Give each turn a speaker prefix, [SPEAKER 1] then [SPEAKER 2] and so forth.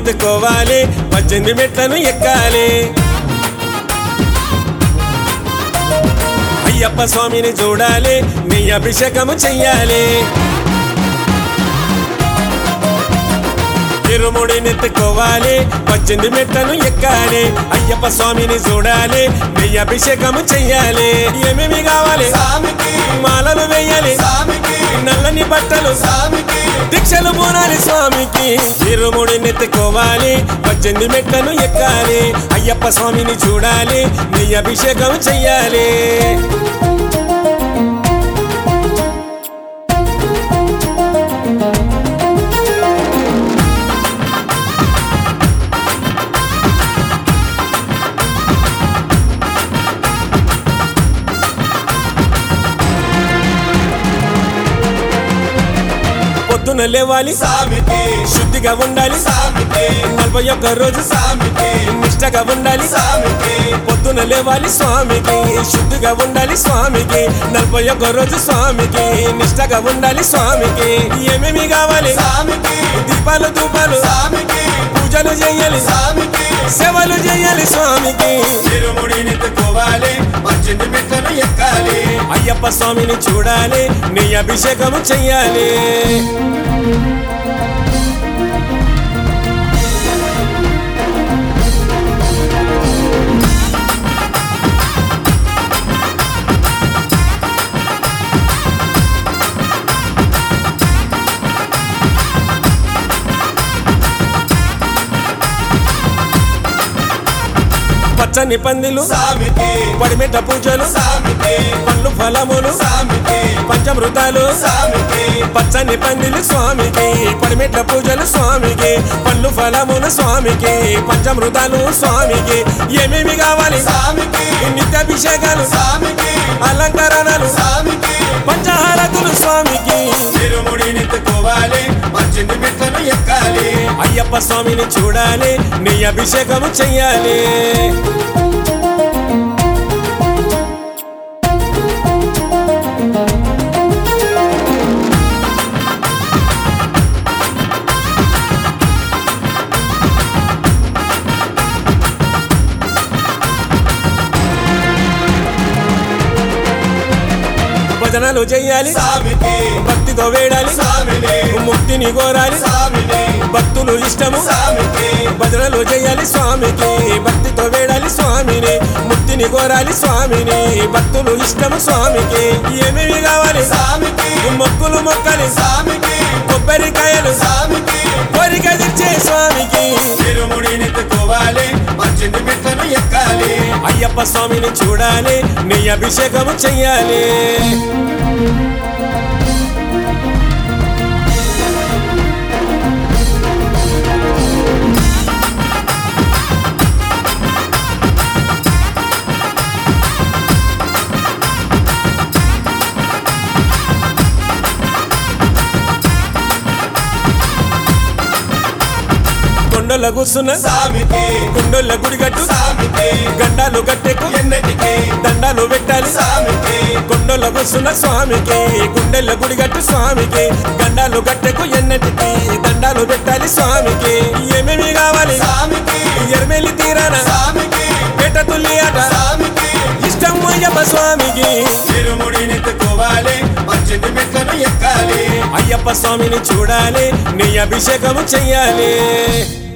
[SPEAKER 1] నెత్తుకోవాలి పద్దెనిమిది మెట్లను ఎక్కాలి అయ్యప్ప స్వామిని చూడాలి నీ అభిషేకము చెయ్యాలి తిరుముడి నెత్తుకోవాలి పద్దెనిమిది మెట్లను ఎక్కాలి అయ్యప్ప స్వామిని చూడాలి నీ అభిషేకము చెయ్యాలి ఏమేమి కావాలి
[SPEAKER 2] స్వామికి
[SPEAKER 1] మాలలు వేయాలి
[SPEAKER 2] స్వామికి
[SPEAKER 1] నల్లని బట్టలు
[SPEAKER 2] స్వామికి
[SPEAKER 1] దీక్షలు పూనాలి స్వామికి ఇరుముడి నెత్తుకోవాలి పద్దెనిమిది మెట్లను ఎక్కాలి అయ్యప్ప స్వామిని చూడాలి నీ అభిషేకం చెయ్యాలి పొద్దున లేవాలి
[SPEAKER 2] స్వామికి
[SPEAKER 1] శుద్ధిగా ఉండాలి
[SPEAKER 2] స్వామికి
[SPEAKER 1] నలభై ఒక్క రోజు
[SPEAKER 2] స్వామికి
[SPEAKER 1] నిష్టగా ఉండాలి
[SPEAKER 2] స్వామికి
[SPEAKER 1] పొద్దున లేవాలి స్వామికి శుద్ధిగా ఉండాలి స్వామికి నలభై ఒక్క రోజు స్వామికి నిష్టగా ఉండాలి స్వామికి ఏమేమి కావాలి
[SPEAKER 2] స్వామికి
[SPEAKER 1] దీపాలు ధూపాలు
[SPEAKER 2] స్వామికి
[SPEAKER 1] పూజలు చేయాలి
[SPEAKER 2] స్వామికి
[SPEAKER 1] సేవలు చేయాలి స్వామికి
[SPEAKER 2] తిరుముడి నెత్తుకోవాలి పద్దెనిమిది మెట్లను ఎక్కాలి
[SPEAKER 1] అయ్యప్ప స్వామిని చూడాలి నీ అభిషేకము చెయ్యాలి పచ్చని పందిలు
[SPEAKER 2] స్వామికి
[SPEAKER 1] పడిమెట్ట పూజలు
[SPEAKER 2] స్వామికి
[SPEAKER 1] పండ్లు ఫలములు
[SPEAKER 2] స్వామికి
[SPEAKER 1] పంచమృతాలు
[SPEAKER 2] స్వామికి
[SPEAKER 1] పచ్చని పందిలు స్వామికి పడిమెట్ల పూజలు స్వామికి పళ్ళు ఫలములు స్వామికి పంచమృతాలు స్వామికి ఏమేమి కావాలి
[SPEAKER 2] స్వామికి
[SPEAKER 1] నిత్యాభిషేకాలు
[SPEAKER 2] స్వామికి
[SPEAKER 1] అలంకరణలు
[SPEAKER 2] స్వామికి
[SPEAKER 1] పంచహారతులు స్వామికి
[SPEAKER 2] తిరుముడి నెత్తుకోవాలి పద్దెనిమిది మెట్లను ఎక్కాలి
[SPEAKER 1] అయ్యప్ప స్వామిని చూడాలి నీ అభిషేకము చెయ్యాలి భజనలు చెయ్యాలి
[SPEAKER 2] స్వామికి
[SPEAKER 1] భక్తితో వేడాలి
[SPEAKER 2] స్వామిని
[SPEAKER 1] ముక్తిని కోరాలి
[SPEAKER 2] స్వామిని
[SPEAKER 1] భక్తులు ఇష్టము
[SPEAKER 2] స్వామికి
[SPEAKER 1] భజనలు చేయాలి స్వామికి భక్తితో వేడాలి స్వామిని ముక్తిని కోరాలి స్వామిని భక్తులు ఇష్టము స్వామికి ఏమేమి కావాలి
[SPEAKER 2] స్వామికి
[SPEAKER 1] మొక్కులు మొక్కలి
[SPEAKER 2] స్వామికి
[SPEAKER 1] కొబ్బరికాయలు
[SPEAKER 2] స్వామికి
[SPEAKER 1] కోరిక తీర్చే స్వామికి
[SPEAKER 2] తిరుముడి నెత్తుకోవాలి పద్దెనిమిది మెట్లను ఎక్కాలి
[SPEAKER 1] అయ్యప్ప స్వామిని చూడాలి నీ అభిషేకము చెయ్యాలి కొండల కూర్చున్న
[SPEAKER 2] స్వామికి
[SPEAKER 1] కొండల గుడిగట్టు
[SPEAKER 2] స్వామికి
[SPEAKER 1] గండాలు గట్టెకు
[SPEAKER 2] ఎన్నటికి
[SPEAKER 1] దండాలు పెట్టాలి
[SPEAKER 2] స్వామికి
[SPEAKER 1] కొండల కూర్చున్న స్వామికి గుండెల గుడిగట్టు స్వామికి గండాలు గట్టెకు ఎన్నటికి దండాలు పెట్టాలి స్వామికి ఏమేమి కావాలి
[SPEAKER 2] స్వామికి
[SPEAKER 1] ఎర్మెలి తీరాన
[SPEAKER 2] స్వామికి
[SPEAKER 1] పేట తుల్లి ఆట
[SPEAKER 2] స్వామికి
[SPEAKER 1] ఇష్టం అయ్యప్ప స్వామికి
[SPEAKER 2] తిరుముడి నెత్తుకోవాలి పద్దెనిమిది మెట్లను ఎక్కాలి
[SPEAKER 1] అయ్యప్ప స్వామిని చూడాలి నీ అభిషేకము చెయ్యాలి